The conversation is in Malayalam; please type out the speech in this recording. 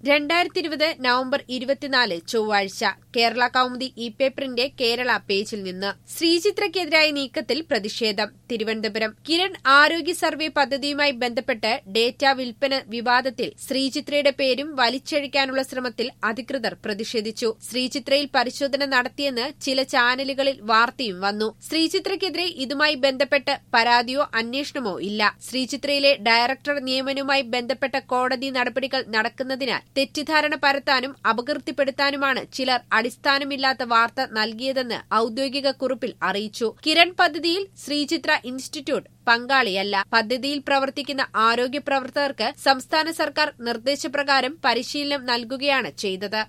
രണ്ടായിരത്തി ഇരുപത് നവംബർ ഇരുപത്തിനാല് ചൊവ്വാഴ്ച കേരള കൗമുദി ഇ പേപ്പറിന്റെ കേരള പേജിൽ നിന്ന് ശ്രീചിത്രയ്ക്കെതിരായ നീക്കത്തിൽ പ്രതിഷേധം തിരുവനന്തപുരം കിരൺ ആരോഗ്യ സർവേ പദ്ധതിയുമായി ബന്ധപ്പെട്ട് ഡേറ്റ വിൽപ്പന വിവാദത്തിൽ ശ്രീചിത്രയുടെ പേരും വലിച്ചഴിക്കാനുള്ള ശ്രമത്തിൽ അധികൃതർ പ്രതിഷേധിച്ചു ശ്രീചിത്രയിൽ പരിശോധന നടത്തിയെന്ന് ചില ചാനലുകളിൽ വാർത്തയും വന്നു ശ്രീചിത്രയ്ക്കെതിരെ ഇതുമായി ബന്ധപ്പെട്ട് പരാതിയോ അന്വേഷണമോ ഇല്ല ശ്രീചിത്രയിലെ ഡയറക്ടർ നിയമനവുമായി ബന്ധപ്പെട്ട കോടതി നടപടികൾ നടക്കുന്നതിനാൽ തെറ്റിദ്ധാരണ പരത്താനും അപകീർത്തിപ്പെടുത്താനുമാണ് ചിലർ അടിസ്ഥാനമില്ലാത്ത വാർത്ത നൽകിയതെന്ന് ഔദ്യോഗിക കുറിപ്പിൽ അറിയിച്ചു കിരൺ പദ്ധതിയിൽ ശ്രീചിത്ര ഇൻസ്റ്റിറ്റ്യൂട്ട് പങ്കാളിയല്ല പദ്ധതിയിൽ പ്രവർത്തിക്കുന്ന ആരോഗ്യ പ്രവർത്തകർക്ക് സംസ്ഥാന സർക്കാർ നിർദ്ദേശപ്രകാരം പരിശീലനം നൽകുകയാണ് ചെയ്തത്